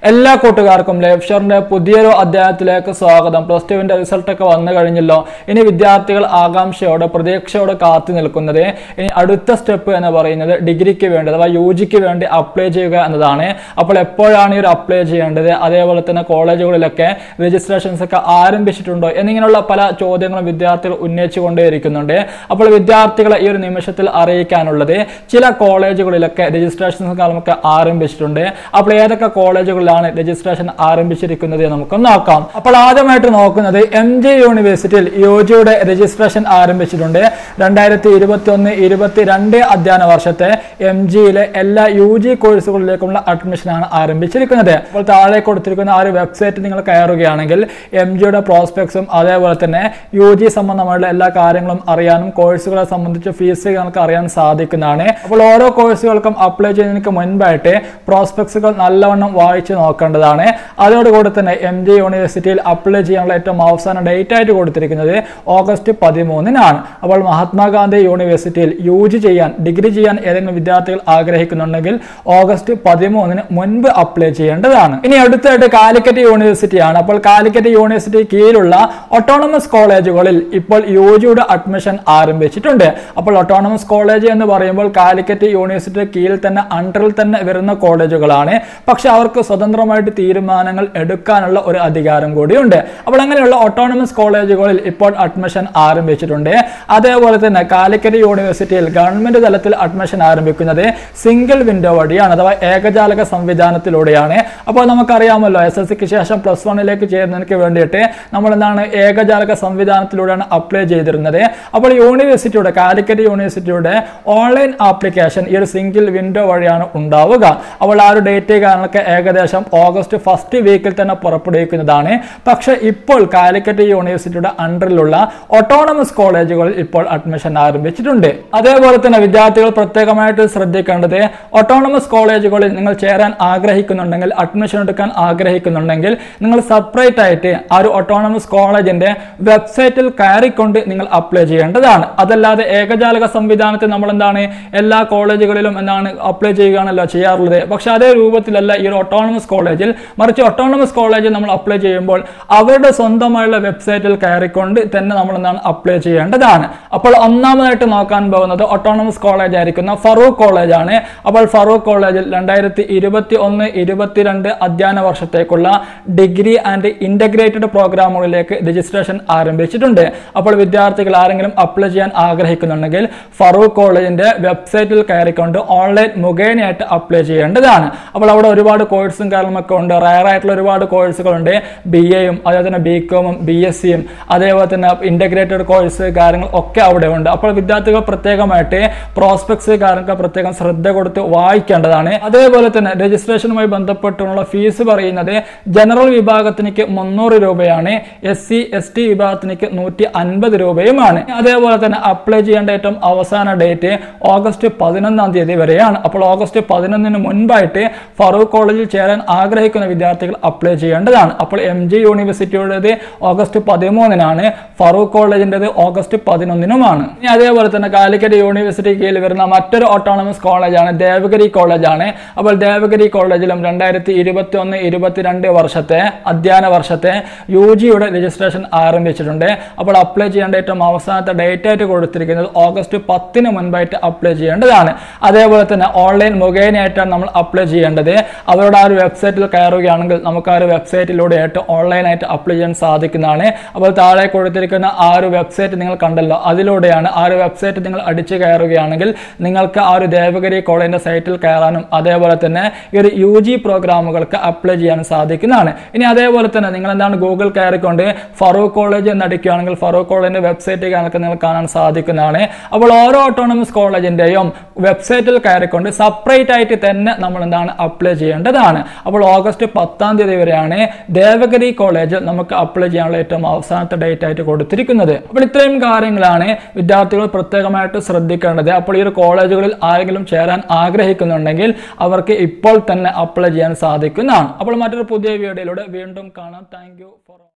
എല്ലാ കൂട്ടുകാർക്കും ലൈഫ് ഷോറിന്റെ പുതിയൊരു അധ്യായത്തിലേക്ക് സ്വാഗതം പ്ലസ് ടുവിന്റെ റിസൾട്ട് ഒക്കെ വന്നു കഴിഞ്ഞല്ലോ ഇനി വിദ്യാർത്ഥികൾ ആകാംക്ഷയോടെ പ്രതീക്ഷയോടെ കാത്തു നിൽക്കുന്നത് ഇനി അടുത്ത സ്റ്റെപ്പ് എന്ന് പറയുന്നത് ഡിഗ്രിക്ക് വേണ്ടി അഥവാ യു ജിക്ക് വേണ്ടി അപ്ലൈ ചെയ്യുക എന്നതാണ് അപ്പോൾ എപ്പോഴാണ് ഈ ഒരു അപ്ലൈ ചെയ്യേണ്ടത് അതേപോലെ തന്നെ കോളേജുകളിലൊക്കെ രജിസ്ട്രേഷൻസ് ഒക്കെ ആരംഭിച്ചിട്ടുണ്ടോ എന്നിങ്ങനെയുള്ള പല ചോദ്യങ്ങളും വിദ്യാർത്ഥികൾ ഉന്നയിച്ചുകൊണ്ടേയിരിക്കുന്നുണ്ട് അപ്പോൾ വിദ്യാർത്ഥികളെ ഈ ഒരു നിമിഷത്തിൽ അറിയിക്കാനുള്ളത് ചില കോളേജുകളിലൊക്കെ രജിസ്ട്രേഷൻസ് കാലമൊക്കെ ആരംഭിച്ചിട്ടുണ്ട് അപ്പോൾ ഏതൊക്കെ കോളേജുകളിലാണ് രജിസ്ട്രേഷൻ ആരംഭിച്ചിരിക്കുന്നത് എന്ന് നമുക്ക് നോക്കാം അപ്പോൾ ആദ്യമായിട്ട് നോക്കുന്നത് എം ജി യൂണിവേഴ്സിറ്റിയിൽ യു ജിയുടെ രജിസ്ട്രേഷൻ ആരംഭിച്ചിട്ടുണ്ട് രണ്ടായിരത്തി ഇരുപത്തി ഒന്ന് ഇരുപത്തിരണ്ട് അധ്യയന വർഷത്തെ എം ജിയിലെ എല്ലാ യു ജി കോഴ്സുകളിലേക്കുള്ള അഡ്മിഷനാണ് ആരംഭിച്ചിരിക്കുന്നത് അപ്പോൾ താഴെ കൊടുത്തിരിക്കുന്ന ആ ഒരു വെബ്സൈറ്റ് നിങ്ങൾ കയറുകയാണെങ്കിൽ എം ജിയുടെ പ്രോസ്പെക്ട്സും അതേപോലെ തന്നെ യു ജി സംബന്ധമായുള്ള എല്ലാ കാര്യങ്ങളും അറിയാനും കോഴ്സുകളെ സംബന്ധിച്ച് ഫീസ് നിങ്ങൾക്ക് അറിയാൻ സാധിക്കുന്നതാണ് അപ്പോൾ ഓരോ കോഴ്സുകൾക്കും അപ്ലൈ ചെയ്യുന്നതിന് മുൻപായിട്ട് പ്രോസ്പെക്ട്സുകൾ നല്ലവണ്ണം വായിച്ച് നോക്കേണ്ടതാണ് അതോടുകൂടി തന്നെ എം ജി യൂണിവേഴ്സിറ്റിയിൽ അപ്ലൈ ചെയ്യാനുള്ള ഏറ്റവും അവസാന ഡേറ്റ് ആയിട്ട് കൊടുത്തിരിക്കുന്നത് ഓഗസ്റ്റ് പതിമൂന്നിനാണ് അപ്പോൾ മഹാത്മാഗാന്ധി യൂണിവേഴ്സിറ്റിയിൽ യു ജി ചെയ്യാൻ ഡിഗ്രി ചെയ്യാൻ ഏതെങ്കിലും വിദ്യാർത്ഥികൾ ആഗ്രഹിക്കുന്നുണ്ടെങ്കിൽ ഓഗസ്റ്റ് പതിമൂന്നിന് മുൻപ് അപ്ലൈ ചെയ്യേണ്ടതാണ് ഇനി അടുത്തായിട്ട് കാലിക്കറ്റ് യൂണിവേഴ്സിറ്റിയാണ് അപ്പോൾ കാലിക്കറ്റ് യൂണിവേഴ്സിറ്റി കീഴിലുള്ള ഒട്ടോണമസ് കോളേജുകളിൽ ഇപ്പോൾ യു ജിയുടെ അഡ്മിഷൻ ആരംഭിച്ചിട്ടുണ്ട് അപ്പോൾ ഒട്ടോണമസ് കോളേജ് എന്ന് പറയുമ്പോൾ കാലിക്കറ്റ് യൂണിവേഴ്സിറ്റി കീഴിൽ തന്നെ അണ്ടറിൽ തന്നെ വരുന്ന കോളേജുകളാണ് പക്ഷെ അവർക്ക് സ്വതന്ത്രമായിട്ട് തീരുമാനങ്ങൾ എടുക്കാനുള്ള ഒരു അധികാരം കൂടിയുണ്ട് അപ്പോൾ അങ്ങനെയുള്ള ഒട്ടോണമസ് കോളേജുകളിൽ ഇപ്പോൾ അഡ്മിഷൻ ആരംഭിച്ചിട്ടുണ്ട് അതേപോലെ തന്നെ കാലിക്കറ്റ് യൂണിവേഴ്സിറ്റിയിൽ ഗവൺമെന്റ് തലത്തിൽ അഡ്മിഷൻ ആരംഭിക്കുന്നത് സിംഗിൾ വിൻഡോ വഴിയാണ് അഥവാ ഏകജാലക സംവിധാനത്തിലൂടെയാണ് അപ്പോൾ നമുക്കറിയാമല്ലോ എസ് എസ് സിക്ക് ശേഷം പ്ലസ് വണ്ണിലേക്ക് ചേരുന്നതിന് വേണ്ടിയിട്ട് നമ്മൾ എന്താണ് ഏകജാലക സംവിധാനത്തിലൂടെയാണ് അപ്ലൈ ചെയ്തിരുന്നത് അപ്പോൾ യൂണിവേഴ്സിറ്റിയുടെ കാലിക്കറ്റ് യൂണിവേഴ്സിറ്റിയുടെ ഓൺലൈൻ ആപ്ലിക്കേഷൻ ഈ ഒരു സിംഗിൾ വിൻഡോ വഴിയാണ് ഉണ്ടാവുക അപ്പോൾ ആ ഒരു ഡേറ്റ് കാരണമൊക്കെ ഏകദേശം ഓഗസ്റ്റ് ഫസ്റ്റ് വീക്കിൽ തന്നെ പുറപ്പെടുവിക്കുന്നതാണ് പക്ഷേ ഇപ്പോൾ കാലിക്കറ്റ് യൂണിവേഴ്സിറ്റിയുടെ അണ്ടറിലുള്ള ഓട്ടോണമസ് കോളേജുകളിൽ ഇപ്പോൾ അഡ്മിഷൻ ആരംഭിച്ചിട്ടുണ്ട് അതേപോലെ തന്നെ വിദ്യാർത്ഥികൾ പ്രത്യേകമായിട്ട് ശ്രദ്ധിക്കേണ്ടത് ഓട്ടോണമസ് കോളേജുകളിൽ നിങ്ങൾ ചേരാൻ ആഗ്രഹിക്കുന്നുണ്ടെങ്കിൽ അഡ്മിഷൻ എടുക്കാൻ ആഗ്രഹിക്കുന്നുണ്ടെങ്കിൽ നിങ്ങൾ സെപ്പറേറ്റ് ആയിട്ട് ആ ഒരു ഓട്ടോണമസ് കോളേജിന്റെ വെബ്സൈറ്റിൽ കയറിക്കൊണ്ട് നിങ്ങൾ അപ്ലൈ ചെയ്യേണ്ടതാണ് അതല്ലാതെ ഏകജാലക സംവിധാനത്തിൽ നമ്മൾ എന്താണ് എല്ലാ കോളേജുകളിലും എന്താണ് അപ്ലൈ ചെയ്യുകയാണല്ലോ ചെയ്യാറുള്ളത് പക്ഷെ അതേ രൂപത്തിലല്ല ഈ ഒരു ഓട്ടോണമസ് കോളേജിൽ മറിച്ച് ഓട്ടോണമസ് കോളേജിൽ നമ്മൾ അപ്ലൈ ചെയ്യുമ്പോൾ അവരുടെ സ്വന്തമായുള്ള വെബ്സൈറ്റിൽ കയറിക്കൊണ്ട് തന്നെ നമ്മൾ എന്താണ് അപ്ലൈ ചെയ്യേണ്ടതാണ് അപ്പോൾ ഒന്നാമതായിട്ട് നോക്കാൻ പോകുന്നത് ഓട്ടോണമസ് കോളേജ് ആയിരിക്കുന്ന ഫറൂഖ് കോളേജ് ആണ് അപ്പോൾ ഫറൂഖ് കോളേജിൽ രണ്ടായിരത്തി ഇരുപത്തി ഒന്ന് ഇരുപത്തിരണ്ട് അധ്യയന വർഷത്തേക്കുള്ള ഡിഗ്രി ആൻഡ് ഇന്റഗ്രേറ്റഡ് പ്രോഗ്രാമുകളിലേക്ക് രജിസ്ട്രേഷൻ ആരംഭിച്ചിട്ടുണ്ട് അപ്പോൾ വിദ്യാർത്ഥികൾ ആരെങ്കിലും അപ്ലൈ ചെയ്യാൻ ആഗ്രഹിക്കുന്നുണ്ടെങ്കിൽ ഫറൂഖ് കോളേജിന്റെ വെബ്സൈറ്റിൽ കയറിക്കൊണ്ട് ഓൺലൈൻ മുഖേനയായിട്ട് അപ്ലൈ ചെയ്യേണ്ടതാണ് അപ്പോൾ അവിടെ ഒരുപാട് കോഴ്സും കാര്യങ്ങളൊക്കെ ഉണ്ട് റയർ ആയിട്ടുള്ള ഒരുപാട് കോഴ്സുകളുണ്ട് ബി എയും അതേപോലെ തന്നെ ബി കോമും ബി എസ് സിയും അതേപോലെ തന്നെ ഇന്റഗ്രേറ്റഡ് കോഴ്സ് കാര്യങ്ങൾ ഒക്കെ അവിടെ ഉണ്ട് അപ്പോൾ വിദ്യാർത്ഥികൾ പ്രത്യേകമായിട്ട് പ്രോസ്പെക്ട്സ് കാര്യങ്ങളൊക്കെ പ്രത്യേകം ശ്രദ്ധ കൊടുത്ത് വായിക്കേണ്ടതാണ് അതേപോലെ തന്നെ രജിസ്ട്രേഷനുമായി ബന്ധപ്പെട്ടുള്ള ഫീസ് പറയുന്നത് ജനറൽ വിഭാഗത്തിലേക്ക് മുന്നൂറ് രൂപയാണ് എസ് സി എസ് ടി വിഭാഗത്തിലേക്ക് നൂറ്റി അൻപത് രൂപയുമാണ് അതേപോലെ തന്നെ അപ്ലൈ ചെയ്യേണ്ട ഏറ്റവും അവസാന ഡേറ്റ് ഓഗസ്റ്റ് പതിനൊന്നാം തീയതി വരെയാണ് അപ്പോൾ ഓഗസ്റ്റ് പതിനൊന്നിന് മുൻപായിട്ട് ഫറൂഖ് കോളേജിൽ ചേരാൻ ആഗ്രഹിക്കുന്ന വിദ്യാർത്ഥികൾ അപ്ലൈ ചെയ്യേണ്ടതാണ് അപ്പോൾ എം ജി യൂണിവേഴ്സിറ്റിയുടേത് ഓഗസ്റ്റ് പതിമൂന്നിനാണ് ഫറൂഖ് കോളേജിൻ്റെത് ഓഗസ്റ്റ് പതിനൊന്നിനുമാണ് ഇനി അതേപോലെ തന്നെ കാലിക്കറ്റ് യൂണിവേഴ്സിറ്റി കീഴിൽ വരുന്ന മറ്റൊരു ഓട്ടോണമസ് കോളേജാണ് ദേവഗിരി കോളേജാണ് അപ്പോൾ ദേവഗിരി കോളേജിലും രണ്ടായിരത്തി ഇരുപത്തി ഒന്ന് ഇരുപത്തിരണ്ട് വർഷത്തെ അധ്യയന വർഷത്തെ യു ജിയുടെ രജിസ്ട്രേഷൻ ആരംഭിച്ചിട്ടുണ്ട് അപ്പോൾ അപ്ലൈ ചെയ്യേണ്ട ഏറ്റവും അവസാനത്തെ ഡേറ്റ് ആയിട്ട് കൊടുത്തിരിക്കുന്നത് ഓഗസ്റ്റ് പത്തിന് മുൻപായിട്ട് അപ്ലൈ ചെയ്യേണ്ടതാണ് അതേപോലെ തന്നെ ഓൺലൈൻ മുഖേനയായിട്ടാണ് നമ്മൾ അപ്ലൈ ചെയ്യേണ്ടത് അവരുടെ ആ ഒരു വെബ്സൈറ്റിൽ കയറുകയാണെങ്കിൽ നമുക്ക് ആ ഒരു വെബ്സൈറ്റിലൂടെയായിട്ട് ഓൺലൈനായിട്ട് അപ്ലൈ ചെയ്യാൻ സാധിക്കുന്നതാണ് അപ്പോൾ താഴെ കൊടുത്തിരിക്കുന്ന ആ ഒരു വെബ്സൈറ്റ് നിങ്ങൾ കണ്ടല്ലോ അതിലൂടെയാണ് ആ ഒരു വെബ്സൈറ്റ് നിങ്ങൾ അടിച്ചു കയറുകയാണെങ്കിൽ നിങ്ങൾക്ക് ആ ഒരു ദേവഗിരി കോളേജിന്റെ സൈറ്റിൽ കയറാനും അതേപോലെ തന്നെ ഈ ഒരു യു ജി പ്രോഗ്രാമുകൾക്ക് അപ്ലൈ ചെയ്യാനും സാധിക്കുന്നതാണ് ഇനി അതേപോലെ തന്നെ നിങ്ങൾ എന്താണ് ഗൂഗിൾ കയറിക്കൊണ്ട് ഫറൂഖ് കോളേജ് എന്ന് അടിക്കുകയാണെങ്കിൽ ഫറൂഖ് കോളേജിന്റെ വെബ്സൈറ്റ് കാണൊക്കെ നിങ്ങൾ കാണാൻ സാധിക്കുന്നതാണ് അപ്പോൾ ഓരോ ഓട്ടോണമസ് കോളേജിന്റെയും വെബ്സൈറ്റിൽ കയറിക്കൊണ്ട് സെപ്പറേറ്റ് ആയിട്ട് തന്നെ നമ്മൾ എന്താണ് അപ്ലൈ ചെയ്യേണ്ടതാണ് അപ്പോൾ ഓഗസ്റ്റ് പത്താം തീയതി വരെയാണ് ദേവഗിരി കോളേജ് നമുക്ക് അപ്ലൈ ചെയ്യാനുള്ള ഏറ്റവും അവസാനത്തെ ഡേറ്റ് ആയിട്ട് കൊടുത്തിരിക്കുന്നത് അപ്പോൾ ഇത്രയും കാര്യങ്ങളാണ് വിദ്യാർത്ഥികൾ പ്രത്യേകമായിട്ട് ശ്രദ്ധിക്കേണ്ടത് അപ്പോൾ ഈ ഒരു കോളേജുകളിൽ ആരെങ്കിലും ചേരാൻ ആഗ്രഹിക്കുന്നുണ്ടെങ്കിൽ അവർക്ക് ഇപ്പോൾ തന്നെ അപ്ലൈ ചെയ്യാൻ സാധിക്കുന്നതാണ് അപ്പോൾ മറ്റൊരു പുതിയ വീഡിയോയിലൂടെ വീണ്ടും കാണാം താങ്ക് ഫോർ